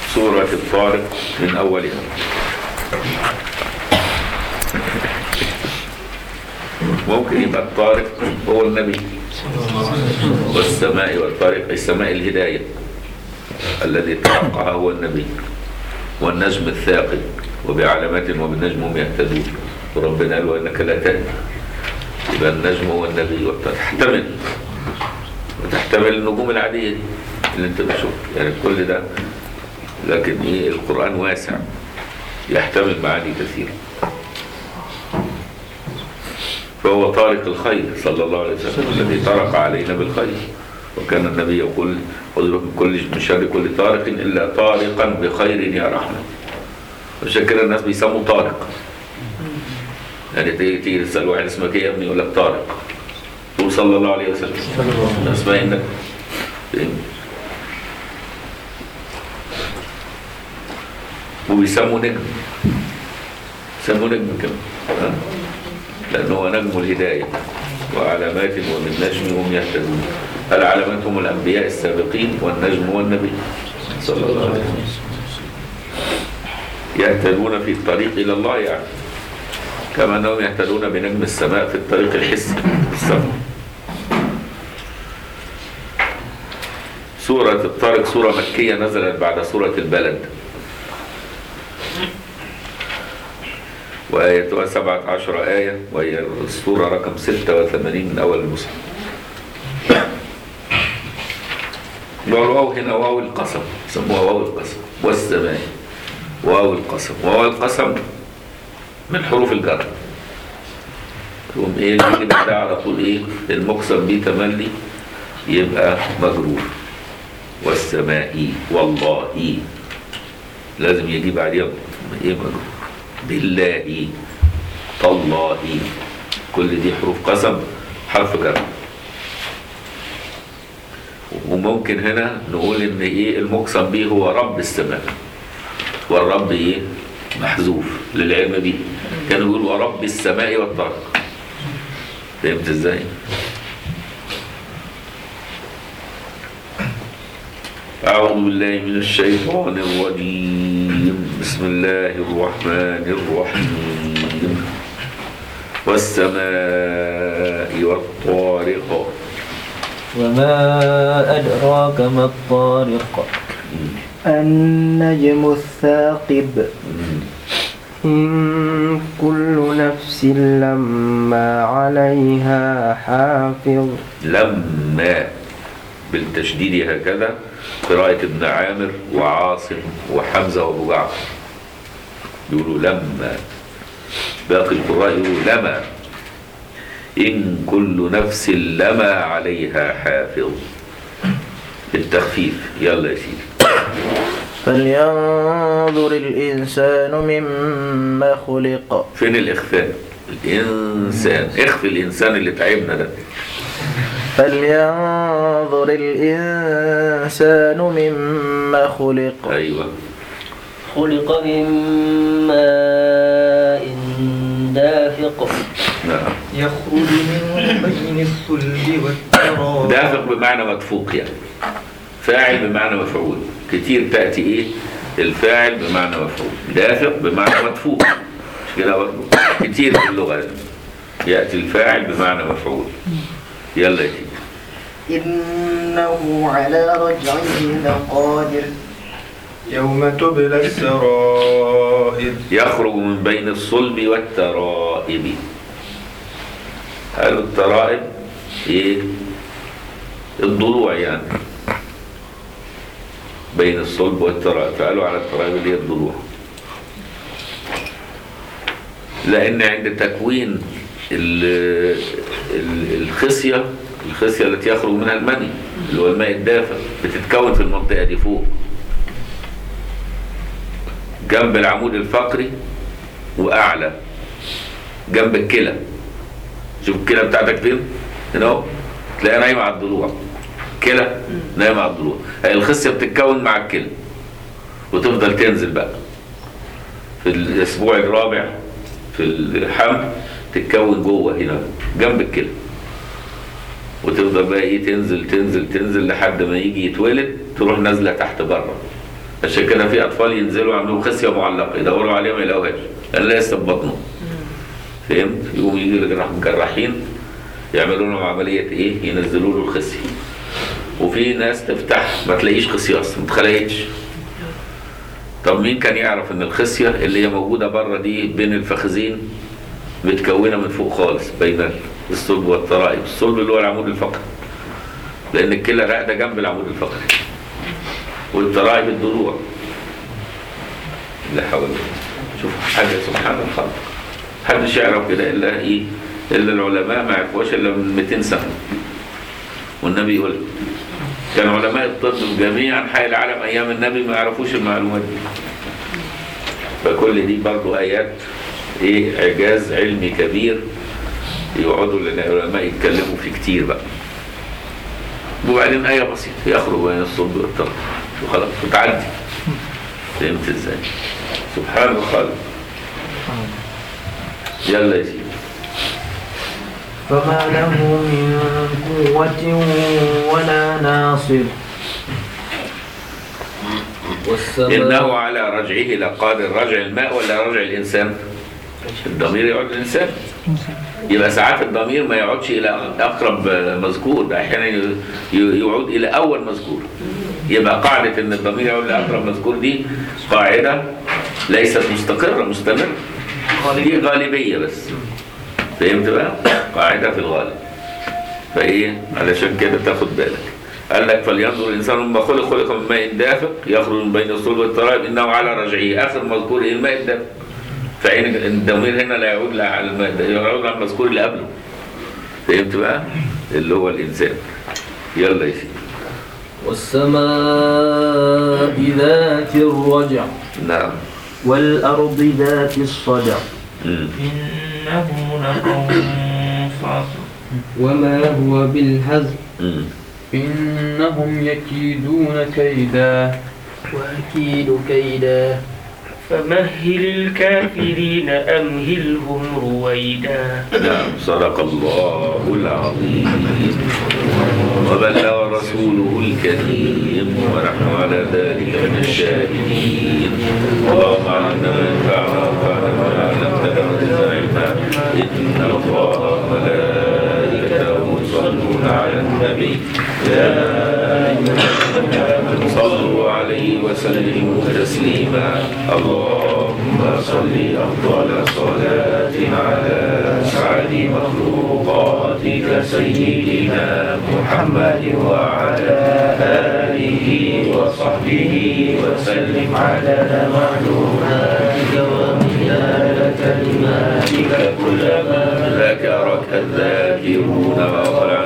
سورة الطارق من أولها ممكن يبقى الطارق هو النبي والسماء والطارق السماء الهداية الذي تلقاها هو النبي والنجم الثاقب وبعلامات وبالنجم هم يهتدون وربنا قال وانك لا تهدي يبقى النجم هو النبي والطارق تحتمل وتحتمل النجوم العادية دي اللي انت بتشوف يعني كل ده لكن ايه القرآن واسع يحتمل معاني كثيرة فهو طارق الخير صلى الله عليه وسلم الذي طرق علينا بالخير وكان النبي يقول خذوا من كل من شر كل طارق الا طارقا بخير يا رحمه عشان كده الناس بيسموا طارق يعني تيجي تيجي تسال واحد اسمك ايه يا ابني يقول لك طارق تقول صلى الله عليه وسلم اسمها انك فاهم؟ وبيسموا نجم يسموا نجم كمان ها؟ لأنه هو نجم الهداية وعلامات وبالنجم هم يهتدون العلامات هم الأنبياء السابقين والنجم هو النبي صلى الله عليه وسلم يهتدون في الطريق إلى الله يعني كما أنهم يهتدون بنجم السماء في الطريق الحسي في السماء سورة الطارق سورة مكية نزلت بعد سورة البلد وآياتها سبعة عشر آية وهي السورة رقم ستة وثمانين من أول المصحف والواو هنا واو القسم سموها واو القسم والسماء واو القسم واو القسم من حروف الجر تقوم ايه يجي بعدها على طول ايه المقسم بيه تملي يبقى مجرور والسماء والله لازم يجي بعديها ايه مجرور بالله تالله كل دي حروف قسم حرف جر وممكن هنا نقول ان ايه المقسم به هو رب السماء والرب ايه محذوف للعلم به كانوا يقولوا ورب السماء والطارق فهمت ازاي أعوذ بالله من الشيطان الرجيم بسم الله الرحمن الرحيم والسماء والطارق وما أدراك ما الطارق النجم الثاقب إن كل نفس لما عليها حافظ لما بالتشديد هكذا قراءة ابن عامر وعاصم وحمزة وابو جعفر يقولوا لما باقي القراء يقولوا لما إن كل نفس لما عليها حافظ بالتخفيف يلا يا سيدي فلينظر الإنسان مما خلق فين الإخفاء الإنسان اخفي الإنسان اللي تعبنا ده فلينظر الإنسان مما خلق أيوه خلق من ماء دافق نعم يخرج من بين الصلب والتراب دافق بمعنى مدفوق يعني فاعل بمعنى مفعول كتير تأتي ايه الفاعل بمعنى مفعول دافق بمعنى مدفوق مش كده برضه كتير في اللغة يأتي الفاعل بمعنى مفعول يلا يا سيدي إنه على رجعه لقادر يوم تبلى السرائر يخرج من بين الصلب والترائب قالوا الترائب ايه الضلوع يعني بين الصلب والترائب فقالوا على الترائب اللي هي الضلوع لان عند تكوين ال- ال- الخصيه الخصيه التي يخرج منها المني اللي هو الماء الدافئ بتتكون في المنطقه دي فوق جنب العمود الفقري واعلى جنب الكلى شوف الكلى بتاعتك فين هنا اهو تلاقيها نايمه على الضلوع كلى نايمه على الضلوع هي الخصيه بتتكون مع الكلى وتفضل تنزل بقى في الاسبوع الرابع في الحمل تتكون جوه هنا جنب الكلى وتفضل بقى ايه تنزل تنزل تنزل لحد ما يجي يتولد تروح نازله تحت بره عشان كده في اطفال ينزلوا عندهم خصيه معلقه يدوروا عليها ما يلاقوهاش لان لسه في بطنه فهمت يقوم يجي الجراحين يعملوا لهم عمليه ايه ينزلوا له الخصيه وفي ناس تفتح ما تلاقيش خصيه اصلا ما اتخلقتش طب مين كان يعرف ان الخصيه اللي هي موجوده بره دي بين الفخذين متكونه من فوق خالص بين الصلب والترائب الصلب اللي هو العمود الفقري لان الكلى راقده جنب العمود الفقري والترائب الضلوع اللي حواليه شوف حاجه سبحان الخلق محدش يعرف كده الا ايه الا العلماء ما يعرفوش الا من 200 سنه والنبي يقول كان علماء الطب جميعا حي العالم ايام النبي ما يعرفوش المعلومات دي فكل دي برضو ايات ايه اعجاز علمي كبير يقعدوا العلماء يتكلموا فيه كتير بقى وبعدين آية بسيطة يخرج بين الصلب والترك وخلاص وتعدي فهمت ازاي سبحان الخالق يلا يا سيدي فما له من قوة ولا ناصر إنه على رجعه لقادر رجع الماء ولا رجع الإنسان الضمير يعود الإنسان يبقى ساعات الضمير ما يعودش إلى أقرب مذكور ده أحيانا ي- يعود إلى أول مذكور يبقى قاعدة إن الضمير يعود لأقرب مذكور دي قاعدة ليست مستقرة مستمرة دي غالبية بس فهمت بقى؟ قاعدة في الغالب فايه علشان كده تاخد بالك قال لك فلينظر الانسان مما خلق خلق من ماء دافق يخرج من بين الصلب والترائب انه على رجعه اخر مذكور ايه الماء الدافق فعين الضمير هنا لا يعود لا على الماء ده يعود على المذكور اللي قبله فهمت بقى اللي هو الانسان يلا يا سيدي والسماء ذات الرجع نعم والأرض ذات الصدع مم. إنه لقول فاصل وما هو بالهزل مم. إنهم يكيدون كيدا وأكيد كيدا فمهل الكافرين أمهلهم رويدا نعم صدق الله العظيم وبلغ رسوله الكريم ونحن على ذلك من الشاهدين اللهم علمنا ما ينفعنا وانفعنا بما علمتنا وزدنا علما ان الله وملائكته يصلون على النبي يا ايها الذين امنوا صلوا عليه وسلموا تسليما اللهم صل افضل صلاه على اسعد مخلوقاتك سيدنا محمد وعلى اله وصحبه وسلم على معلوماتك ومداد كلماتك كلما ذكرك الذاكرون وغفر